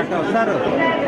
అట్ట వస్తారు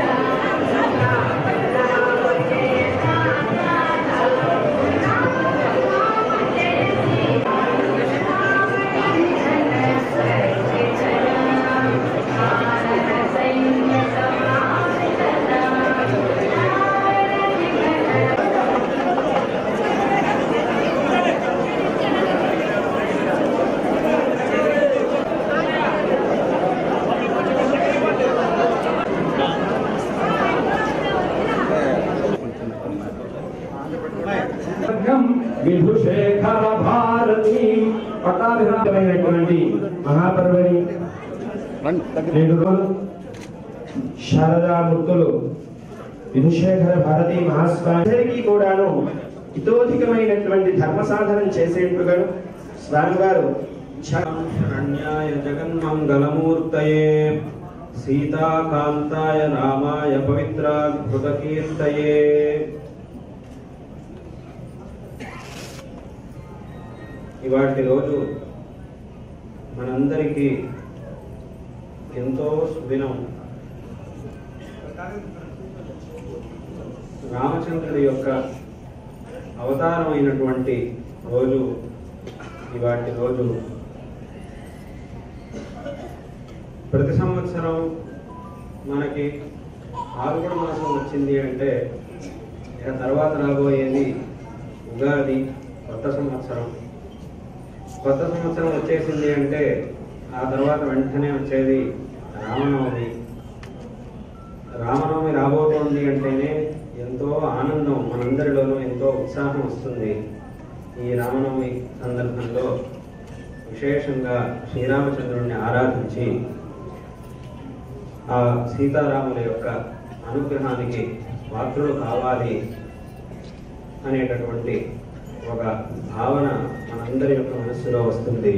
విభుశేఖర భారతి పట్టాభిరామైనటువంటి మహాపర్వని నేడు రోజు శారదామూర్తులు విధుశేఖర భారతి మహాస్వామి కూడాను ఇతోధికమైనటువంటి ధర్మ సాధనం చేసేట్టుగా స్వామివారు శరణ్యాయ జగన్మంగళమూర్తయే సీతాకాంతాయ రామాయ పవిత్రాద్భుతకీర్తయే ఇవాటి రోజు మనందరికీ ఎంతో సుదినం రామచంద్రుడి యొక్క అవతారమైనటువంటి రోజు ఇవాటి రోజు ప్రతి సంవత్సరం మనకి ఆరుగడ మాసం వచ్చింది అంటే ఇక తర్వాత రాబోయేది ఉగాది కొత్త సంవత్సరం కొత్త సంవత్సరం వచ్చేసింది అంటే ఆ తర్వాత వెంటనే వచ్చేది రామనవమి రామనవమి రాబోతోంది అంటేనే ఎంతో ఆనందం మనందరిలోనూ ఎంతో ఉత్సాహం వస్తుంది ఈ రామనవమి సందర్భంలో విశేషంగా శ్రీరామచంద్రుడిని ఆరాధించి ఆ సీతారాముల యొక్క అనుగ్రహానికి పాత్రులు కావాలి అనేటటువంటి ఒక భావన మనందరి యొక్క మనస్సులో వస్తుంది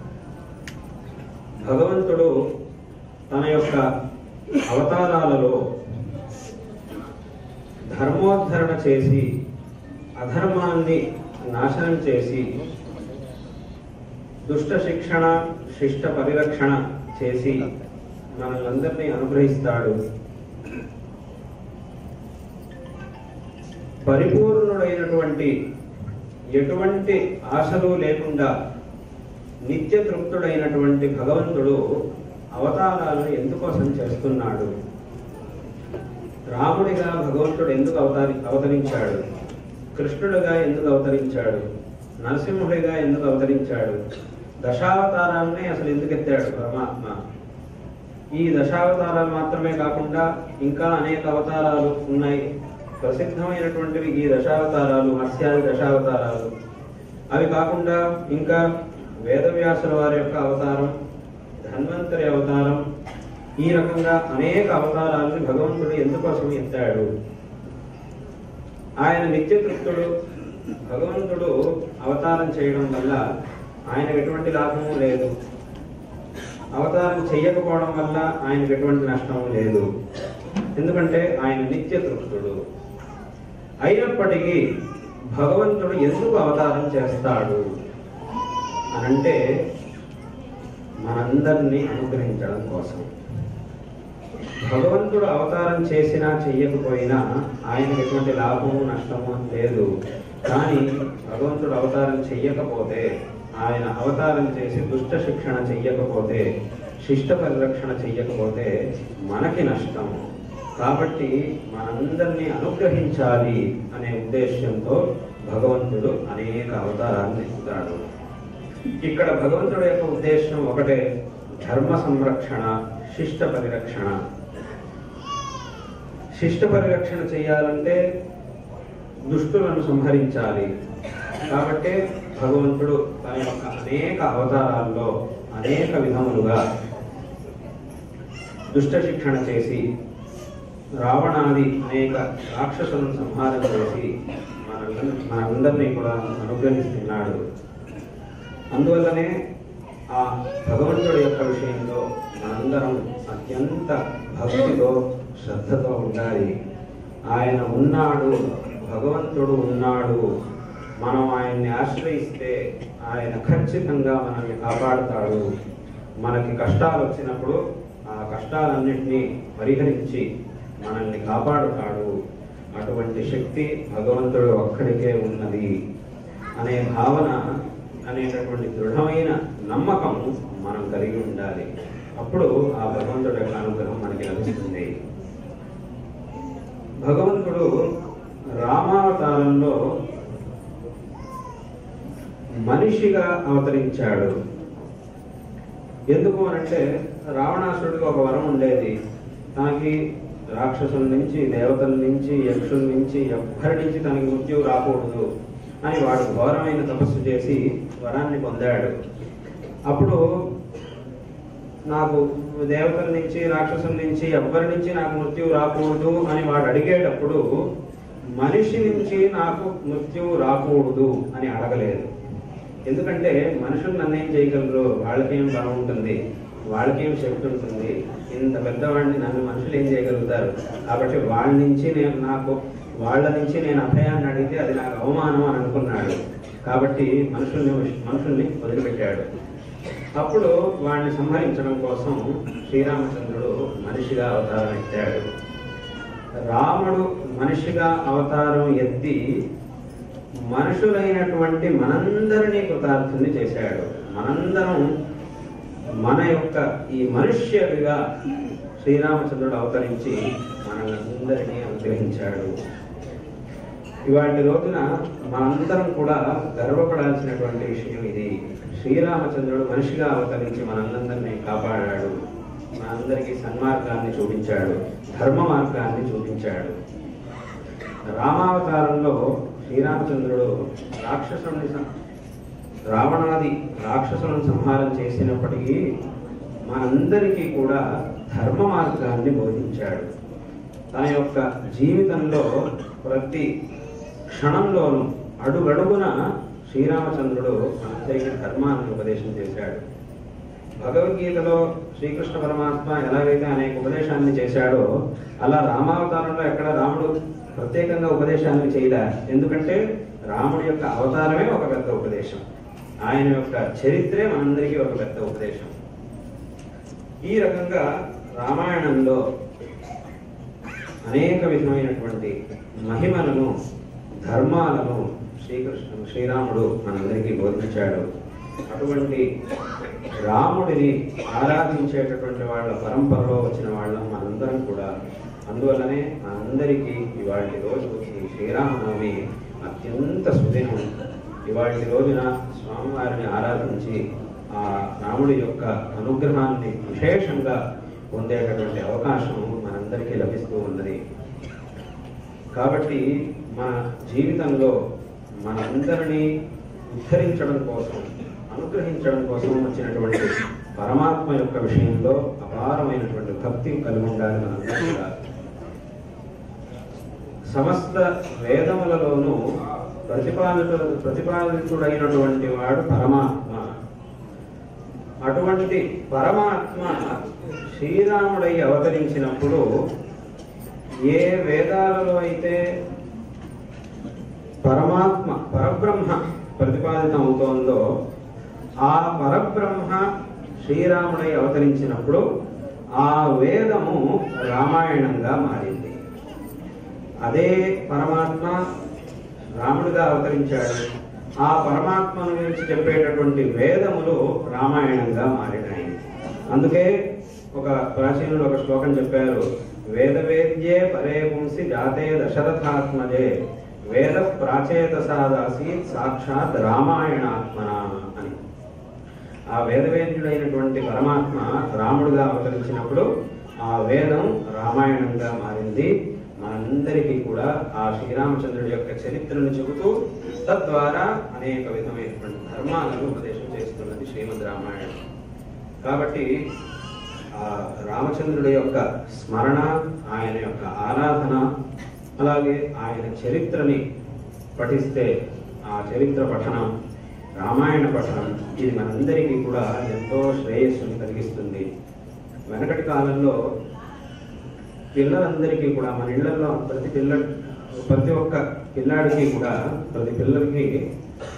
భగవంతుడు తన యొక్క అవతారాలలో ధర్మోద్ధరణ చేసి అధర్మాన్ని నాశనం చేసి దుష్ట శిక్షణ శిష్ట పరిరక్షణ చేసి మనల్ని అనుగ్రహిస్తాడు పరిపూర్ణుడైనటువంటి ఎటువంటి ఆశలు లేకుండా నిత్య తృప్తుడైనటువంటి భగవంతుడు అవతారాలను ఎందుకోసం చేస్తున్నాడు రాముడిగా భగవంతుడు ఎందుకు అవతారి అవతరించాడు కృష్ణుడిగా ఎందుకు అవతరించాడు నరసింహుడిగా ఎందుకు అవతరించాడు దశావతారాలనే అసలు ఎందుకు ఎత్తాడు పరమాత్మ ఈ దశావతారాలు మాత్రమే కాకుండా ఇంకా అనేక అవతారాలు ఉన్నాయి ప్రసిద్ధమైనటువంటివి ఈ దశావతారాలు మత్స్యాది దశావతారాలు అవి కాకుండా ఇంకా వేదవ్యాసుల వారి యొక్క అవతారం ధన్వంతరి అవతారం ఈ రకంగా అనేక అవతారాలను భగవంతుడు ఎందుకోసం ఎత్తాడు ఆయన నిత్యతృప్తుడు భగవంతుడు అవతారం చేయడం వల్ల ఆయనకు ఎటువంటి లాభము లేదు అవతారం చెయ్యకపోవడం వల్ల ఆయనకు ఎటువంటి నష్టము లేదు ఎందుకంటే ఆయన నిత్యతృప్తుడు అయినప్పటికీ భగవంతుడు ఎందుకు అవతారం చేస్తాడు అనంటే మనందరినీ అనుగ్రహించడం కోసం భగవంతుడు అవతారం చేసినా చెయ్యకపోయినా ఆయనకు ఎటువంటి లాభము నష్టము లేదు కానీ భగవంతుడు అవతారం చెయ్యకపోతే ఆయన అవతారం చేసి దుష్ట శిక్షణ చెయ్యకపోతే శిష్ట పరిరక్షణ చెయ్యకపోతే మనకి నష్టం కాబట్టి మనందరినీ అనుగ్రహించాలి అనే ఉద్దేశ్యంతో భగవంతుడు అనేక అవతారాలను ఎత్తుతాడు ఇక్కడ భగవంతుడి యొక్క ఉద్దేశం ఒకటే ధర్మ సంరక్షణ శిష్ట పరిరక్షణ శిష్ట పరిరక్షణ చేయాలంటే దుష్టులను సంహరించాలి కాబట్టి భగవంతుడు తన యొక్క అనేక అవతారాల్లో అనేక విధములుగా దుష్ట శిక్షణ చేసి రావణాది అనేక రాక్షసులను సంహారం చేసి మన మనందరినీ కూడా అనుగ్రహిస్తున్నాడు అందువల్లనే ఆ భగవంతుడి యొక్క విషయంలో మనందరం అత్యంత భక్తితో శ్రద్ధతో ఉండాలి ఆయన ఉన్నాడు భగవంతుడు ఉన్నాడు మనం ఆయన్ని ఆశ్రయిస్తే ఆయన ఖచ్చితంగా మనల్ని కాపాడుతాడు మనకి కష్టాలు వచ్చినప్పుడు ఆ కష్టాలన్నింటినీ పరిహరించి మనల్ని కాపాడుతాడు అటువంటి శక్తి భగవంతుడు ఒక్కడికే ఉన్నది అనే భావన అనేటటువంటి దృఢమైన నమ్మకం మనం కలిగి ఉండాలి అప్పుడు ఆ భగవంతుడి యొక్క అనుగ్రహం మనకి లభిస్తుంది భగవంతుడు రామావతారంలో మనిషిగా అవతరించాడు ఎందుకు అనంటే రావణాసురుడికి ఒక వరం ఉండేది తనకి రాక్షసుల నుంచి దేవతల నుంచి యక్షుల నుంచి ఎవ్వరి నుంచి తనకి మృత్యువు రాకూడదు అని వాడు ఘోరమైన తపస్సు చేసి వరాన్ని పొందాడు అప్పుడు నాకు దేవతల నుంచి రాక్షసుల నుంచి ఎవ్వరి నుంచి నాకు మృత్యువు రాకూడదు అని వాడు అడిగేటప్పుడు మనిషి నుంచి నాకు మృత్యువు రాకూడదు అని అడగలేదు ఎందుకంటే మనుషులు నన్నేం చేయగలరు వాళ్ళకేం బలం ఉంటుంది వాళ్ళకేం శక్తి ఉంటుంది ఇంత పెద్దవాడిని నన్ను మనుషులు ఏం చేయగలుగుతారు కాబట్టి వాళ్ళ నుంచి నేను నాకు వాళ్ళ నుంచి నేను అభయాన్ని అడిగితే అది నాకు అవమానం అని అనుకున్నాడు కాబట్టి మనుషుల్ని మనుషుల్ని వదిలిపెట్టాడు అప్పుడు వాడిని సంహరించడం కోసం శ్రీరామచంద్రుడు మనిషిగా అవతారం ఎత్తాడు రాముడు మనిషిగా అవతారం ఎత్తి మనుషులైనటువంటి మనందరినీ కృతార్థుని చేశాడు మనందరం మన యొక్క ఈ మనుష్యుడిగా శ్రీరామచంద్రుడు అవతరించి మనందరినీ అనుగ్రహించాడు ఇవాటి రోజున మనందరం కూడా గర్వపడాల్సినటువంటి విషయం ఇది శ్రీరామచంద్రుడు మనిషిగా అవతరించి మనందరినీ కాపాడాడు మనందరికీ సన్మార్గాన్ని చూపించాడు ధర్మ మార్గాన్ని చూపించాడు రామావతారంలో శ్రీరామచంద్రుడు రాక్షసుని సం- రావణాది రాక్షసులను సంహారం చేసినప్పటికీ మనందరికీ కూడా ధర్మ మార్గాన్ని బోధించాడు తన యొక్క జీవితంలో ప్రతి క్షణంలోనూ అడుగడుగున శ్రీరామచంద్రుడు మనందరికీ ధర్మాన్ని ఉపదేశం చేశాడు భగవద్గీతలో శ్రీకృష్ణ పరమాత్మ ఎలాగైతే అనేక ఉపదేశాన్ని చేశాడో అలా రామావతారంలో ఎక్కడ రాముడు ప్రత్యేకంగా ఉపదేశాన్ని చేయలే ఎందుకంటే రాముడి యొక్క అవతారమే ఒక పెద్ద ఉపదేశం ఆయన యొక్క చరిత్రే మనందరికీ ఒక పెద్ద ఉపదేశం ఈ రకంగా రామాయణంలో అనేక విధమైనటువంటి మహిమలను ధర్మాలను శ్రీకృష్ణుడు శ్రీరాముడు మనందరికీ బోధించాడు అటువంటి రాముడిని ఆరాధించేటటువంటి వాళ్ళ పరంపరలో వచ్చిన వాళ్ళం మనందరం కూడా అందువల్లనే మనందరికీ ఇవాటి రోజు ఈ శ్రీరామనవమి అత్యంత సుదినం ఇవాటి రోజున స్వామివారిని ఆరాధించి ఆ రాముడి యొక్క అనుగ్రహాన్ని విశేషంగా పొందేటటువంటి అవకాశం మనందరికీ లభిస్తూ ఉన్నది కాబట్టి మన జీవితంలో మనందరినీ ఉద్ధరించడం కోసం అనుగ్రహించడం కోసం వచ్చినటువంటి పరమాత్మ యొక్క విషయంలో అపారమైనటువంటి భక్తి కలిగి ఉండాలి మనందరం కూడా సమస్త వేదములలోనూ ప్రతిపాదిత ప్రతిపాదితుడైనటువంటి వాడు పరమాత్మ అటువంటి పరమాత్మ శ్రీరాముడై అవతరించినప్పుడు ఏ వేదాలలో అయితే పరమాత్మ పరబ్రహ్మ ప్రతిపాదితం అవుతోందో ఆ పరబ్రహ్మ శ్రీరాముడై అవతరించినప్పుడు ఆ వేదము రామాయణంగా మారింది అదే పరమాత్మ రాముడిగా అవతరించాడు ఆ పరమాత్మను గురించి చెప్పేటటువంటి వేదములు రామాయణంగా మారినాయి అందుకే ఒక ప్రాచీనులు ఒక శ్లోకం చెప్పారు వేద వేద్యే పరే పుంసి జాతే దశరథాత్మజే వేద ప్రాచేత సాదాసి సాక్షాత్ రామాయణాత్మన అని ఆ వేదవేద్యుడైనటువంటి పరమాత్మ రాముడుగా అవతరించినప్పుడు ఆ వేదం రామాయణంగా మారింది మనందరికీ కూడా ఆ శ్రీరామచంద్రుడి యొక్క చరిత్రను చెబుతూ తద్వారా అనేక విధమైనటువంటి ధర్మాలను ఉపదేశం చేస్తున్నది శ్రీమద్ రామాయణం కాబట్టి ఆ రామచంద్రుడి యొక్క స్మరణ ఆయన యొక్క ఆరాధన అలాగే ఆయన చరిత్రని పఠిస్తే ఆ చరిత్ర పఠనం రామాయణ పఠనం ఇది మనందరికీ కూడా ఎంతో శ్రేయస్సుని కలిగిస్తుంది వెనకటి కాలంలో పిల్లలందరికీ కూడా మన ఇళ్లలో ప్రతి పిల్ల ప్రతి ఒక్క పిల్లాడికి కూడా ప్రతి పిల్లలకి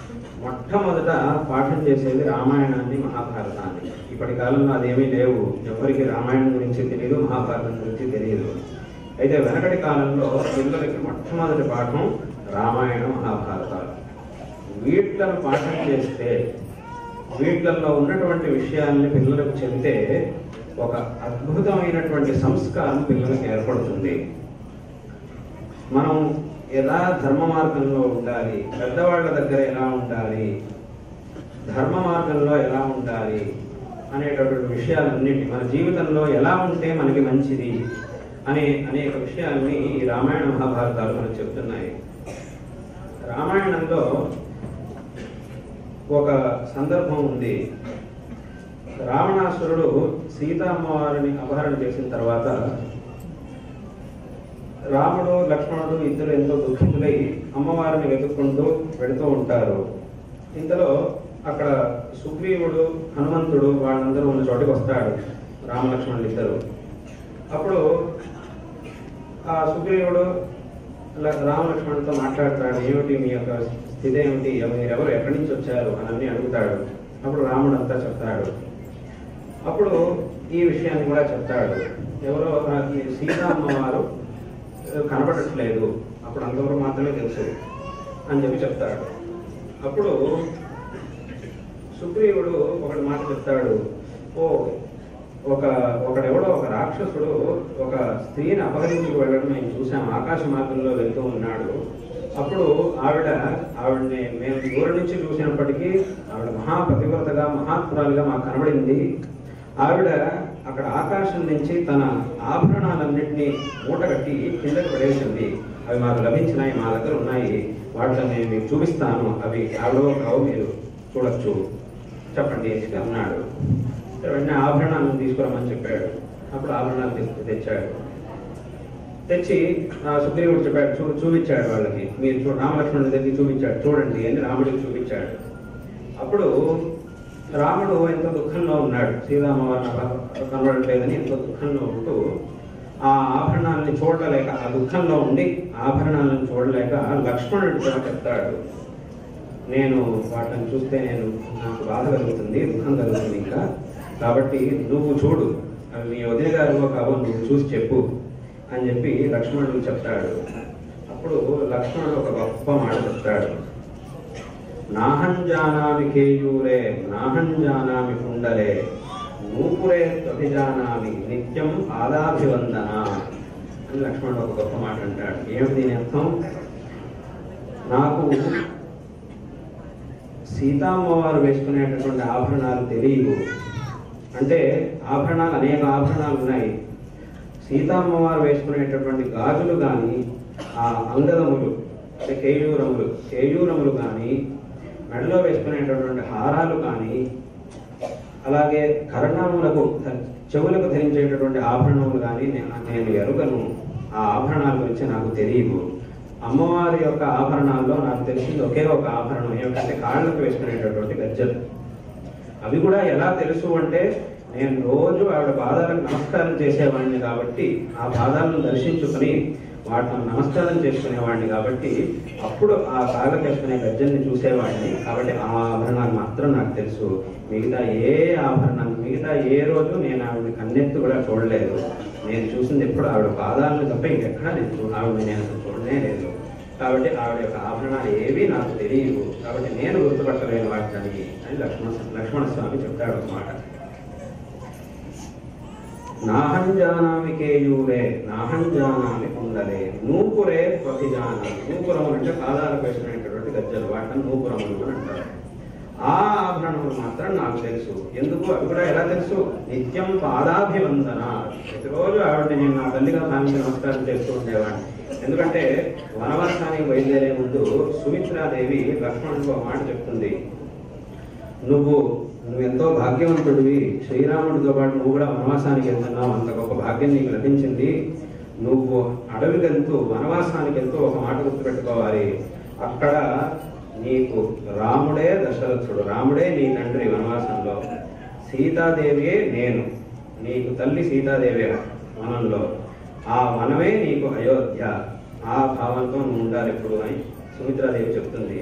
మొట్టమొదట పాఠం చేసేది రామాయణాన్ని మహాభారతాన్ని ఇప్పటి కాలంలో అదేమీ లేవు ఎవరికి రామాయణం గురించి తెలియదు మహాభారతం గురించి తెలియదు అయితే వెనకటి కాలంలో పిల్లలకి మొట్టమొదటి పాఠం రామాయణ మహాభారతాలు వీట్లను పాఠం చేస్తే వీటిల్లో ఉన్నటువంటి విషయాల్ని పిల్లలకు చెబితే ఒక అద్భుతమైనటువంటి సంస్కారం పిల్లలకు ఏర్పడుతుంది మనం ఎలా ధర్మ మార్గంలో ఉండాలి పెద్దవాళ్ళ దగ్గర ఎలా ఉండాలి ధర్మ మార్గంలో ఎలా ఉండాలి అనేటటువంటి విషయాలన్నిటి మన జీవితంలో ఎలా ఉంటే మనకి మంచిది అనే అనేక విషయాల్ని ఈ రామాయణ మహాభారతాలు మనకు చెప్తున్నాయి రామాయణంలో ఒక సందర్భం ఉంది రావణాసురుడు సీతామ్మవారిని అపహరణ చేసిన తర్వాత రాముడు లక్ష్మణుడు ఇద్దరు ఎంతో దుఃఖితులై అమ్మవారిని వెతుక్కుంటూ వెళుతూ ఉంటారు ఇంతలో అక్కడ సుగ్రీవుడు హనుమంతుడు వాళ్ళందరూ ఉన్న చోటికి వస్తాడు రామలక్ష్మణులు ఇద్దరు అప్పుడు ఆ సుగ్రీవుడు ల- రామలక్ష్మణుడితో మాట్లాడతాడు ఏమిటి మీ యొక్క స్థితి ఏమిటి మీరెవరు ఎక్కడి నుంచి వచ్చారు అని అన్ని అడుగుతాడు అప్పుడు రాముడు అంతా చెప్తాడు అప్పుడు ఈ విషయాన్ని కూడా చెప్తాడు ఎవరో నాకు ఈ సీతా అమ్మవారు కనపడట్లేదు అప్పుడు అంతవరకు మాత్రమే తెలుసు అని చెప్పి చెప్తాడు అప్పుడు సుగ్రీవుడు ఒకటి మాట చెప్తాడు ఓ ఒక ఒకడెవడో ఒక రాక్షసుడు ఒక స్త్రీని అపహరించి వెళ్ళడం మేము చూసాం ఆకాశ మార్గంలో వెళ్తూ ఉన్నాడు అప్పుడు ఆవిడ ఆవిడని మేము దూరం నుంచి చూసినప్పటికీ ఆవిడ మహాపతివ్రతగా మహాత్మురాలుగా మాకు కనబడింది ఆవిడ అక్కడ ఆకాశం నుంచి తన ఆభరణాలన్నింటినీ మూటగట్టి కిందకి పడేసింది అవి మాకు లభించినాయి మా దగ్గర ఉన్నాయి వాటిని నేను మీకు చూపిస్తాను అవి ఆవిడో కావు మీరు చూడొచ్చు చెప్పండి అని చెప్పి అన్నాడు వెంటనే ఆభరణాలను తీసుకురమ్మని చెప్పాడు అప్పుడు ఆభరణాలు తీసుకు తెచ్చాడు తెచ్చి ఆ సుగ్రీవుడు చెప్పాడు చూ చూపించాడు వాళ్ళకి మీరు చూ రామలక్ష్మణుడి దగ్గర చూపించాడు చూడండి అని రాముడికి చూపించాడు అప్పుడు రాముడు ఎంతో దుఃఖంలో ఉన్నాడు సీతామ్మవారిని అప- కనబడట్లేదని ఎంతో దుఃఖంలో ఉంటూ ఆ ఆభరణాలని చూడలేక ఆ దుఃఖంలో ఉండి ఆభరణాలను చూడలేక లక్ష్మణుడితో చెప్తాడు నేను వాటిని చూస్తే నేను నాకు బాధ కలుగుతుంది దుఃఖం కలుగుతుంది ఇంకా కాబట్టి నువ్వు చూడు అవి మీ వదిన గారు కావో నువ్వు చూసి చెప్పు అని చెప్పి లక్ష్మణుడు చెప్తాడు అప్పుడు లక్ష్మణుడు ఒక గొప్ప మాట చెప్తాడు నాహం జానామి కేయూరే నాహం జానామి కుండలే నూపురే అభిజానామి నిత్యం పాదాభివందన అని లక్ష్మణుడు ఒక గొప్ప మాట అంటాడు ఏమిటి దీని అర్థం నాకు సీతామ్మవారు వేసుకునేటటువంటి ఆభరణాలు తెలియవు అంటే ఆభరణాలు అనేక ఆభరణాలు ఉన్నాయి సీతామ్మవారు వేసుకునేటటువంటి గాజులు కానీ ఆ అంగదములు అంటే కేయూరములు కేయూరములు కానీ మెడలో వేసుకునేటటువంటి హారాలు కానీ అలాగే కర్ణములకు ధ- చెవులకు ధరించేటటువంటి ఆభరణములు కానీ నేను నేను ఎరుగను ఆ ఆభరణాల గురించి నాకు తెలియదు అమ్మవారి యొక్క ఆభరణాల్లో నాకు తెలిసింది ఒకే ఒక ఆభరణం ఏమిటంటే కాళ్ళకు వేసుకునేటటువంటి గజ్జలు అవి కూడా ఎలా తెలుసు అంటే నేను రోజు ఆవిడ పాదాలకు నమస్కారం చేసేవాడిని కాబట్టి ఆ పాదాలను దర్శించుకుని వాటిని నమస్కారం చేసుకునేవాడిని కాబట్టి అప్పుడు ఆ కాళ్ళకు వేసుకునే గజ్జల్ని చూసేవాడిని కాబట్టి ఆ ఆభరణాలు మాత్రం నాకు తెలుసు మిగతా ఏ ఆభరణం మిగతా ఏ రోజు నేను ఆవిడ కన్నెత్తి కూడా చూడలేదు నేను చూసింది ఎప్పుడు ఆవిడ పాదాలను తప్ప ఇంకెక్కడా నేను చూ ఆవిడ నేను అసలు చూడనే లేదు కాబట్టి ఆవిడ యొక్క ఆభరణాలు ఏవి నాకు తెలియవు కాబట్టి నేను గుర్తుపట్టలేని వాటిని అని లక్ష్మణ లక్ష్మణ స్వామి చెప్తాడు ఒక మాట నాహం జానామి కేయూరే నాహం జానామి కుండలే నూపురే ప్రతిజానామి నూపురములు అంటే పాదాలకు వేసుకునేటటువంటి గజ్జలు వాటిని నూపురములు అని అంటారు ఆ ఆభరణములు మాత్రం నాకు తెలుసు ఎందుకు అవి కూడా ఎలా తెలుసు నిత్యం పాదాభివందన ప్రతిరోజు ఆవిడని నేను నా తల్లిగా భావించి నమస్కారం చేస్తూ ఉండేవాడిని ఎందుకంటే వనవాసానికి బయలుదేరే ముందు సుమిత్రాదేవి లక్ష్మణుడికి ఒక మాట చెప్తుంది నువ్వు నువ్వు ఎంతో భాగ్యవంతుడివి శ్రీరాముడితో పాటు నువ్వు కూడా వనవాసానికి వెళ్తున్నావు అంత గొప్ప భాగ్యం నీకు లభించింది నువ్వు అడవికి వెళ్తూ వనవాసానికి వెళ్తూ ఒక మాట గుర్తుపెట్టుకోవాలి అక్కడ నీకు రాముడే దశరథుడు రాముడే నీ తండ్రి వనవాసంలో సీతాదేవియే నేను నీకు తల్లి సీతాదేవి వనంలో ఆ వనమే నీకు అయోధ్య ఆ భావంతో నువ్వు ఉండాలి ఎప్పుడు అని సుమిత్రాదేవి చెప్తుంది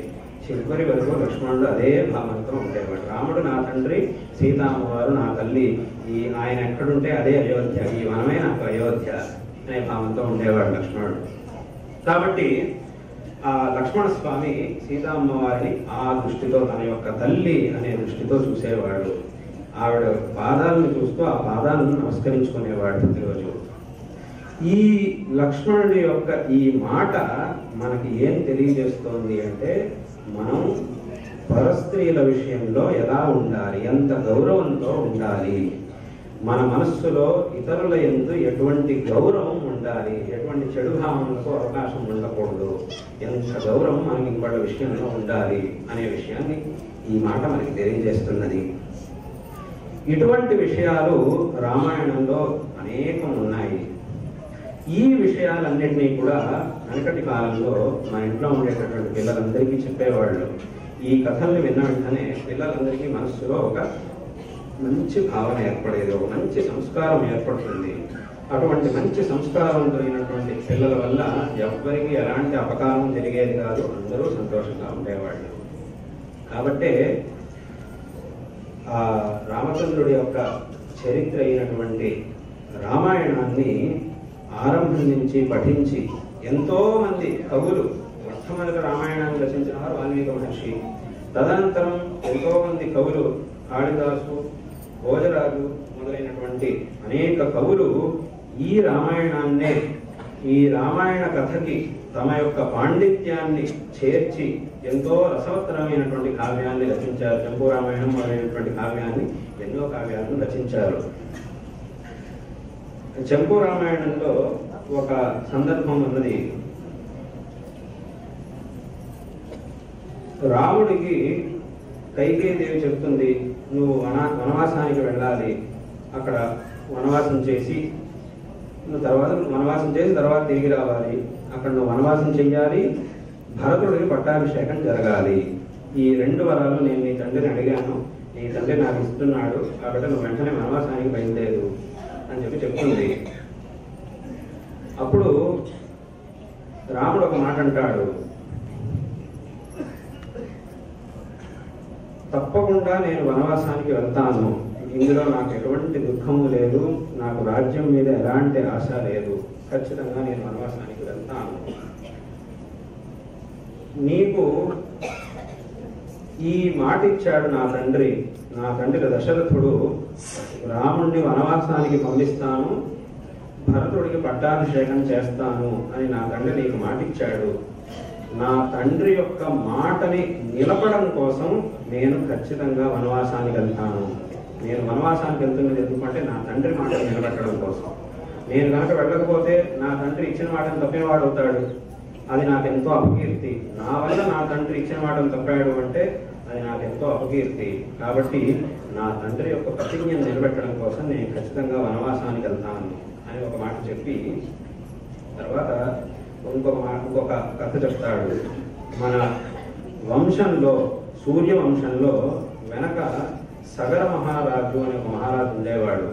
చివరి వరకు లక్ష్మణుడు అదే భావంతో ఉండేవాడు రాముడు నా తండ్రి సీతామ్మవారు నా తల్లి ఈ ఆయన ఎక్కడుంటే అదే అయోధ్య ఈ వనమే నాకు అయోధ్య అనే భావంతో ఉండేవాడు లక్ష్మణుడు కాబట్టి ఆ లక్ష్మణ స్వామి సీతామ్మవారిని ఆ దృష్టితో తన యొక్క తల్లి అనే దృష్టితో చూసేవాడు ఆవిడ పాదాలను చూస్తూ ఆ పాదాలను నమస్కరించుకునేవాడు ప్రతిరోజు ఈ లక్ష్మణుడి యొక్క ఈ మాట మనకి ఏం తెలియజేస్తోంది అంటే మనం పరస్త్రీల విషయంలో ఎలా ఉండాలి ఎంత గౌరవంతో ఉండాలి మన మనస్సులో ఇతరుల ఎందు ఎటువంటి గౌరవం ఉండాలి ఎటువంటి చెడు భావనలకు అవకాశం ఉండకూడదు ఎంత గౌరవం మనకి ఇంకోళ్ళ విషయంలో ఉండాలి అనే విషయాన్ని ఈ మాట మనకి తెలియజేస్తున్నది ఇటువంటి విషయాలు రామాయణంలో అనేకం ఉన్నాయి ఈ విషయాలన్నింటినీ కూడా వెనకటి కాలంలో మా ఇంట్లో ఉండేటటువంటి పిల్లలందరికీ చెప్పేవాళ్ళు ఈ కథల్ని విన్న వెంటనే పిల్లలందరికీ మనస్సులో ఒక మంచి భావన ఏర్పడేది ఒక మంచి సంస్కారం ఏర్పడుతుంది అటువంటి మంచి సంస్కారవంతులైనటువంటి పిల్లల వల్ల ఎవ్వరికి ఎలాంటి అపకారం జరిగేది కాదు అందరూ సంతోషంగా ఉండేవాళ్ళు కాబట్టే ఆ రామచంద్రుడి యొక్క చరిత్ర అయినటువంటి రామాయణాన్ని ఆరంభం నుంచి పఠించి ఎంతో మంది కవులు మొట్టమొదటి రామాయణాన్ని రచించిన వారు వాల్మీకి మహర్షి తదనంతరం ఎంతో మంది కవులు కాళిదాసు భోజరాజు మొదలైనటువంటి అనేక కవులు ఈ రామాయణాన్నే ఈ రామాయణ కథకి తమ యొక్క పాండిత్యాన్ని చేర్చి ఎంతో రసవత్తరమైనటువంటి కావ్యాన్ని రచించారు చంపు రామాయణం మొదలైనటువంటి కావ్యాన్ని ఎన్నో కావ్యాలను రచించారు చంపు రామాయణంలో ఒక సందర్భం ఉన్నది రాముడికి కైకేయదేవి చెప్తుంది నువ్వు వన వనవాసానికి వెళ్ళాలి అక్కడ వనవాసం చేసి నువ్వు తర్వాత వనవాసం చేసి తర్వాత తిరిగి రావాలి అక్కడ నువ్వు వనవాసం చెయ్యాలి భరతుడికి పట్టాభిషేకం జరగాలి ఈ రెండు వరాలు నేను నీ తండ్రిని అడిగాను నీ తండ్రి నాకు ఇస్తున్నాడు కాబట్టి నువ్వు వెంటనే వనవాసానికి బయలుదేరు అని చెప్పి చెప్తుంది అప్పుడు రాముడు ఒక మాట అంటాడు తప్పకుండా నేను వనవాసానికి వెళ్తాను ఇందులో నాకు ఎటువంటి దుఃఖము లేదు నాకు రాజ్యం మీద ఎలాంటి ఆశ లేదు ఖచ్చితంగా నేను వనవాసానికి వెళ్తాను నీకు ఈ మాట ఇచ్చాడు నా తండ్రి నా తండ్రి దశరథుడు రాముణ్ణి వనవాసానికి పంపిస్తాను భరతుడికి పట్టాభిషేకం చేస్తాను అని నా తండ్రి నీకు మాట ఇచ్చాడు నా తండ్రి యొక్క మాటని నిలపడం కోసం నేను ఖచ్చితంగా వనవాసానికి వెళ్తాను నేను వనవాసానికి వెళ్తున్నది ఎందుకంటే నా తండ్రి మాటను నిలబెట్టడం కోసం నేను కనుక వెళ్ళకపోతే నా తండ్రి ఇచ్చిన మాటను తప్పేవాడు అవుతాడు అది నాకు ఎంతో అపకీర్తి నా వల్ల నా తండ్రి ఇచ్చిన మాటను తప్పాడు అంటే అది నాకు ఎంతో అపకీర్తి కాబట్టి నా తండ్రి యొక్క ప్రతిజ్ఞను నిలబెట్టడం కోసం నేను ఖచ్చితంగా వనవాసానికి వెళ్తాను అని ఒక మాట చెప్పి తర్వాత ఇంకొక మాట ఇంకొక కథ చెప్తాడు మన వంశంలో సూర్య వంశంలో వెనక సగర మహారాజు అనే ఒక మహారాజు ఉండేవాడు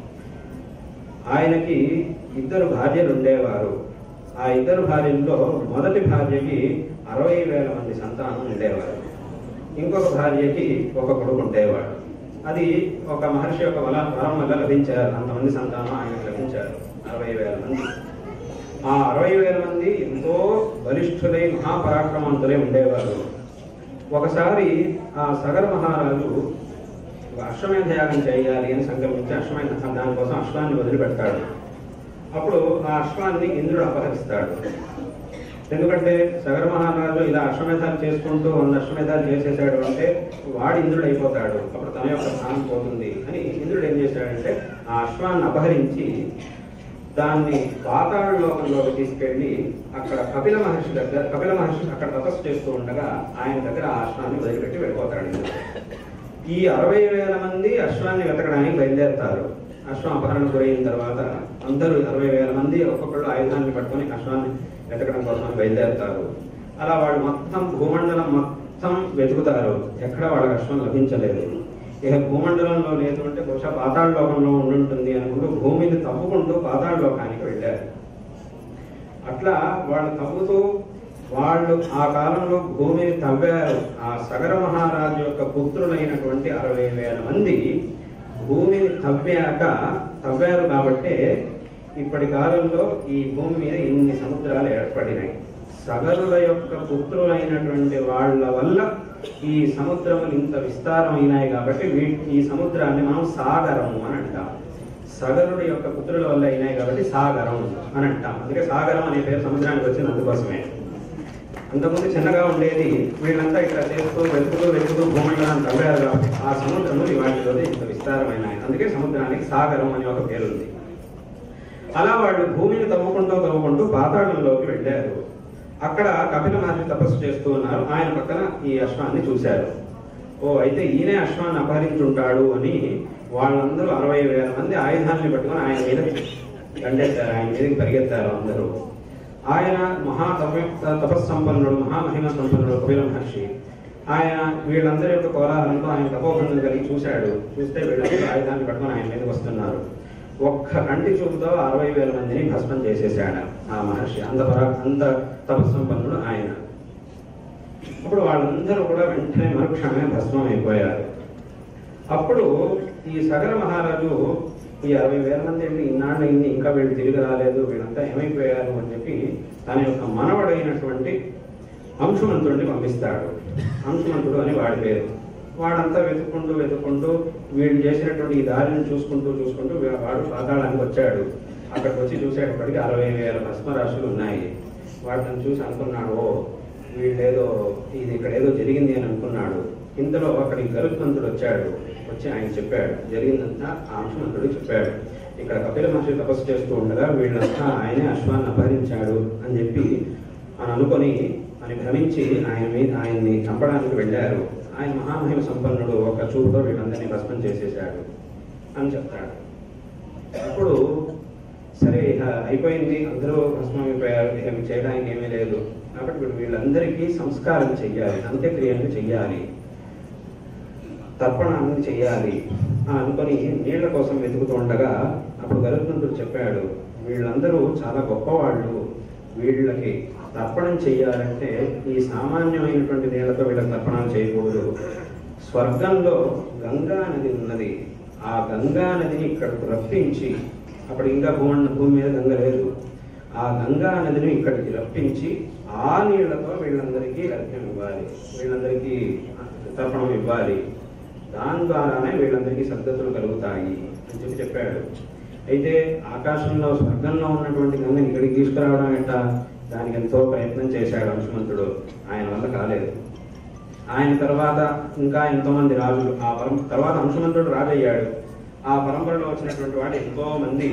ఆయనకి ఇద్దరు భార్యలు ఉండేవారు ఆ ఇద్దరు భార్యల్లో మొదటి భార్యకి అరవై వేల మంది సంతానం ఉండేవారు ఇంకొక భార్యకి ఒక కొడుకు ఉండేవాడు అది ఒక మహర్షి యొక్క వల వరం వల్ల లభించారు అంతమంది సంతానం ఆయనకు లభించారు అరవై వేల మంది ఆ అరవై వేల మంది ఎంతో బలిష్ఠులై మహాపరాక్రమవంతులై ఉండేవారు ఒకసారి ఆ సగర మహారాజు ఒక అశ్వమేధ యాగం చేయాలి అని సంకల్పించి అశ్వమేధ దానికోసం అశ్వాన్ని వదిలిపెడతాడు అప్పుడు ఆ అశ్వాన్ని ఇంద్రుడు అపహరిస్తాడు ఎందుకంటే సగర మహారాజు ఇలా అశ్వమేధాలు చేసుకుంటూ వంద అశ్వమేధాలు చేసేసాడు అంటే వాడు ఇంద్రుడు అయిపోతాడు అప్పుడు తన యొక్క స్థానం పోతుంది అని ఇంద్రుడు ఏం చేశాడంటే ఆ అశ్వాన్ని అపహరించి దాన్ని పాతాళ లోకంలోకి తీసుకెళ్లి అక్కడ కపిల మహర్షి దగ్గర కపిల మహర్షి అక్కడ తపస్సు చేస్తూ ఉండగా ఆయన దగ్గర ఆ అశ్వాన్ని వదిలిపెట్టి వెళ్ళిపోతాడు ఇంద్రుడు. ఈ అరవై వేల మంది అశ్వాన్ని వెతకడానికి బయలుదేరుతారు అశ్వం అపహరణ గురైన తర్వాత అందరూ అరవై వేల మంది ఒక్కొక్కళ్ళు ఆయుధాన్ని పట్టుకొని అశ్వాన్ని వెతకడం కోసం బయలుదేరుతారు అలా వాళ్ళు మొత్తం భూమండలం మొత్తం వెతుకుతారు ఎక్కడ వాళ్ళకి అశ్వం లభించలేదు ఇక భూమండలంలో లేదు అంటే బహుశా పాతాళ లోకంలో ఉండుంటుంది అనుకుంటూ భూమిని తవ్వుకుంటూ పాతాళ లోకానికి వెళ్ళారు అట్లా వాళ్ళు తవ్వుతూ వాళ్ళు ఆ కాలంలో భూమిని తవ్వారు ఆ సగర మహారాజు యొక్క పుత్రులైనటువంటి అరవై వేల మంది భూమిని తవ్వాక తవ్వారు కాబట్టే ఇప్పటి కాలంలో ఈ భూమి మీద ఇన్ని సముద్రాలు ఏర్పడినాయి సగరుల యొక్క పుత్రులైనటువంటి వాళ్ళ వల్ల ఈ సముద్రములు ఇంత విస్తారమైనాయి కాబట్టి వీ- ఈ సముద్రాన్ని మనం సాగరము అని అంటాం సగరుడి యొక్క పుత్రుల వల్ల అయినాయి కాబట్టి సాగరం అని అంటాం అందుకే సాగరం అనే పేరు సముద్రానికి వచ్చింది అందుకోసమే అంతకుముందు చిన్నగా ఉండేది వీళ్ళంతా ఇట్లా చేస్తూ వెతుకుతూ వెతుకుతూ భూమండలాన్ని తవ్వారు కాబట్టి ఆ సముద్రము వాటిలో ఇంత విస్తారమైన అందుకే సముద్రానికి సాగరం అనే ఒక పేరు ఉంది అలా వాళ్ళు భూమిని తవ్వుకుంటూ తవ్వుకుంటూ పాతాళంలోకి వెళ్ళారు అక్కడ కపిల మహర్షి తపస్సు చేస్తూ ఉన్నారు ఆయన పక్కన ఈ అశ్వాన్ని చూశారు ఓ అయితే ఈయనే అశ్వాన్ని అపహరించుంటాడు అని వాళ్ళందరూ అరవై వేల మంది ఆయుధాన్ని పట్టుకొని ఆయన మీద దండెత్తారు ఆయన మీదకి పరిగెత్తారు అందరూ ఆయన మహా తప తపస్సంపన్నుడు మహామహిమ సంపన్నుడు కపిల మహర్షి ఆయన వీళ్ళందరి యొక్క కోలాహలంతో ఆయన తపోభంగం కలిగి చూశాడు చూస్తే వీళ్ళందరూ ఆయుధాన్ని పట్టుకొని ఆయన మీదకి వస్తున్నారు ఒక్క కంటి చూపుతో అరవై వేల మందిని భస్మం చేసేసాడు ఆ మహర్షి అంత పరా అంత తపస్సంపన్నుడు ఆయన అప్పుడు వాళ్ళందరూ కూడా వెంటనే మరుక్షణమే భస్మం అయిపోయారు అప్పుడు ఈ సగర మహారాజు ఈ అరవై వేల మంది ఏంటి ఇన్నాళ్ళు అయింది ఇంకా వీళ్ళు తిరిగి రాలేదు వీళ్ళంతా ఏమైపోయారు అని చెప్పి తన యొక్క మనవడైనటువంటి అంశుమంతుడిని పంపిస్తాడు అంశుమంతుడు అని వాడి పేరు వాడంతా వెతుక్కుంటూ వెతుక్కుంటూ వీళ్ళు చేసినటువంటి ఈ దారిని చూసుకుంటూ చూసుకుంటూ వా- వాడు పాతాళానికి వచ్చాడు అక్కడికి వచ్చి చూసేటప్పటికి అరవై వేల భస్మరాశులు ఉన్నాయి వాటిని చూసి అనుకున్నాడు ఓ వీళ్ళేదో ఇది ఇక్కడ ఏదో జరిగింది అని అనుకున్నాడు ఇంతలో అక్కడికి గరుత్మంతుడు వచ్చాడు వచ్చి ఆయన చెప్పాడు జరిగిందంతా ఆ అంశమంతుడు చెప్పాడు ఇక్కడ కపిల మహర్షి తపస్సు చేస్తూ ఉండగా వీళ్ళంతా ఆయనే అశ్వాన్ని అపహరించాడు అని చెప్పి అని అనుకొని అని భ్రమించి ఆయన మీద ఆయన్ని చంపడానికి వెళ్ళారు ఆయన మహామహిమ సంపన్నుడు ఒక చూపుతో వీళ్ళందరినీ భస్మం చేసేశాడు అని చెప్తాడు అప్పుడు సరే ఇక అయిపోయింది అందరూ భస్మం అయిపోయారు ఇక మీకు చేయడానికి ఏమీ లేదు కాబట్టి ఇప్పుడు వీళ్ళందరికీ సంస్కారం చెయ్యాలి అంత్యక్రియలు చెయ్యాలి తర్పణాన్ని చెయ్యాలి అని అనుకొని నీళ్ల కోసం వెతుకుతూ ఉండగా అప్పుడు గరుత్మంతుడు చెప్పాడు వీళ్ళందరూ చాలా గొప్పవాళ్ళు వీళ్ళకి తర్పణం చెయ్యాలంటే ఈ సామాన్యమైనటువంటి నీళ్లతో వీళ్ళకి తర్పణాలు చేయకూడదు స్వర్గంలో గంగా నది ఉన్నది ఆ గంగా నదిని ఇక్కడకు రప్పించి అప్పుడు ఇంకా భూమి భూమి మీద గంగ లేదు ఆ గంగా నదిని ఇక్కడికి రప్పించి ఆ నీళ్లతో వీళ్ళందరికీ అర్ఘ్యం ఇవ్వాలి వీళ్ళందరికీ తర్పణం ఇవ్వాలి దాని ద్వారానే వీళ్ళందరికీ సద్గతులు కలుగుతాయి అని చెప్పి చెప్పాడు అయితే ఆకాశంలో స్వర్గంలో ఉన్నటువంటి గంగని ఇక్కడికి తీసుకురావడం ఏంట దానికి ఎంతో ప్రయత్నం చేశాడు అంశుమంతుడు ఆయన వల్ల కాలేదు ఆయన తర్వాత ఇంకా ఎంతో మంది రాజులు ఆ పరం తర్వాత అంశుమంతుడు రాజు అయ్యాడు ఆ పరంపరలో వచ్చినటువంటి వాడు ఎంతో మంది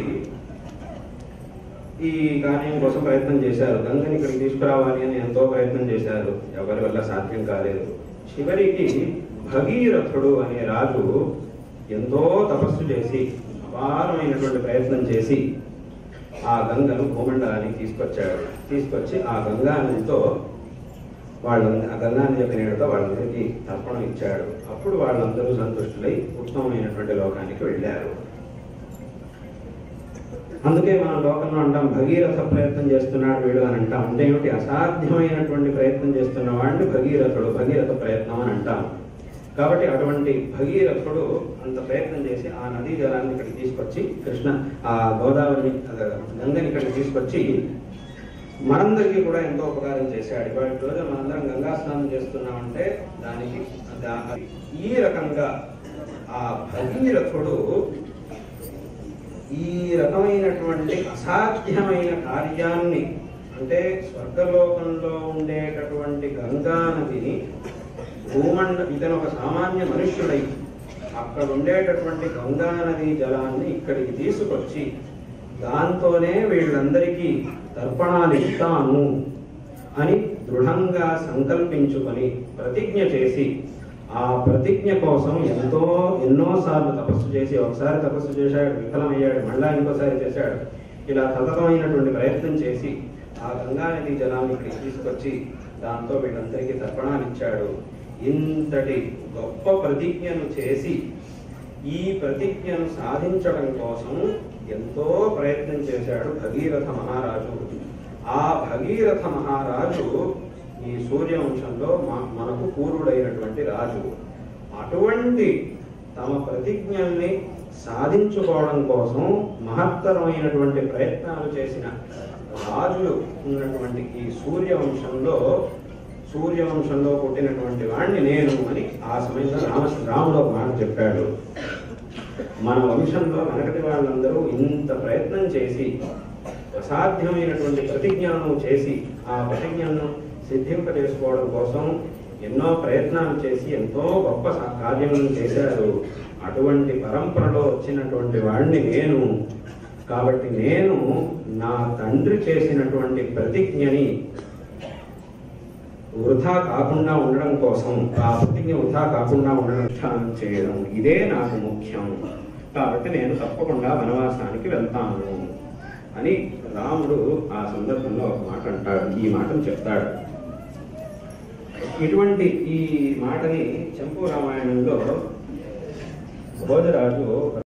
ఈ కార్యం కోసం ప్రయత్నం చేశారు గంగని ఇక్కడికి తీసుకురావాలి అని ఎంతో ప్రయత్నం చేశారు ఎవరి వల్ల సాధ్యం కాలేదు చివరికి భగీరథుడు అనే రాజు ఎంతో తపస్సు చేసి అపారమైనటువంటి ప్రయత్నం చేసి ఆ గంగను భూమండలానికి తీసుకొచ్చాడు తీసుకొచ్చి ఆ గంగా నదితో వాళ్ళందరూ ఆ గంగా నది యొక్క నీడతో వాళ్ళందరికీ తర్పణం ఇచ్చాడు అప్పుడు వాళ్ళందరూ సంతుష్టులై ఉత్తమమైనటువంటి లోకానికి వెళ్ళారు అందుకే మనం లోకంలో అంటాం భగీరథ ప్రయత్నం చేస్తున్నాడు వీడు అని అంటాం అంటే ఏమిటి అసాధ్యమైనటువంటి ప్రయత్నం చేస్తున్న వాడిని భగీరథుడు భగీరథ ప్రయత్నం అని అంటాం కాబట్టి అటువంటి భగీరథుడు అంత ప్రయత్నం చేసి ఆ నదీ జలాన్ని ఇక్కడికి తీసుకొచ్చి కృష్ణ ఆ గోదావరిని అదే గంగని ఇక్కడికి తీసుకొచ్చి మనందరికీ కూడా ఎంతో ఉపకారం చేశాడు ఇవాళ రోజు మనందరం గంగా స్నానం చేస్తున్నామంటే దానికి దా- ఈ రకంగా ఆ భగీరథుడు ఈ రకమైనటువంటి అసాధ్యమైన కార్యాన్ని అంటే స్వర్గలోకంలో ఉండేటటువంటి గంగా నదిని భూమండ ఇతను ఒక సామాన్య మనుష్యుడై అక్కడ ఉండేటటువంటి గంగా నది జలాన్ని ఇక్కడికి తీసుకొచ్చి దాంతోనే వీళ్ళందరికీ తర్పణాలు ఇస్తాను అని దృఢంగా సంకల్పించుకొని ప్రతిజ్ఞ చేసి ఆ ప్రతిజ్ఞ కోసం ఎంతో ఎన్నోసార్లు తపస్సు చేసి ఒకసారి తపస్సు చేశాడు విఫలమయ్యాడు మళ్ళా ఇంకోసారి చేశాడు ఇలా సతతమైనటువంటి ప్రయత్నం చేసి ఆ గంగా నది జలాన్ని ఇక్కడికి తీసుకొచ్చి దాంతో వీళ్ళందరికీ తర్పణాలు ఇచ్చాడు ఇంతటి గొప్ప ప్రతిజ్ఞను చేసి ఈ ప్రతిజ్ఞను సాధించడం కోసం ఎంతో ప్రయత్నం చేశాడు భగీరథ మహారాజు ఆ భగీరథ మహారాజు ఈ సూర్యవంశంలో మా- మనకు పూర్వుడైనటువంటి రాజు అటువంటి తమ ప్రతిజ్ఞల్ని సాధించుకోవడం కోసం మహత్తరమైనటువంటి ప్రయత్నాలు చేసిన రాజులు ఉన్నటువంటి ఈ సూర్యవంశంలో సూర్యవంశంలో పుట్టినటువంటి వాడిని నేను అని ఆ సమయంలో రామ రాముడు ఒక మాట చెప్పాడు మన వంశంలో వెనకటి వాళ్ళందరూ ఇంత ప్రయత్నం చేసి అసాధ్యమైనటువంటి ప్రతిజ్ఞలను చేసి ఆ ప్రతిజ్ఞలను సిద్ధింపజేసుకోవడం కోసం ఎన్నో ప్రయత్నాలు చేసి ఎంతో గొప్ప సా- కార్యములను చేశారు అటువంటి పరంపరలో వచ్చినటువంటి వాడిని నేను కాబట్టి నేను నా తండ్రి చేసినటువంటి ప్రతిజ్ఞని వృధా కాకుండా ఉండడం కోసం ఆ ప్రతిజ్ఞ వృధా కాకుండా ఉండడం ధ్యానం చేయడం ఇదే నాకు ముఖ్యం కాబట్టి నేను తప్పకుండా వనవాసానికి వెళ్తాను అని రాముడు ఆ సందర్భంలో ఒక మాట అంటాడు ఈ మాటను చెప్తాడు ఇటువంటి ఈ మాటని చంపు రామాయణంలో భోజరాజు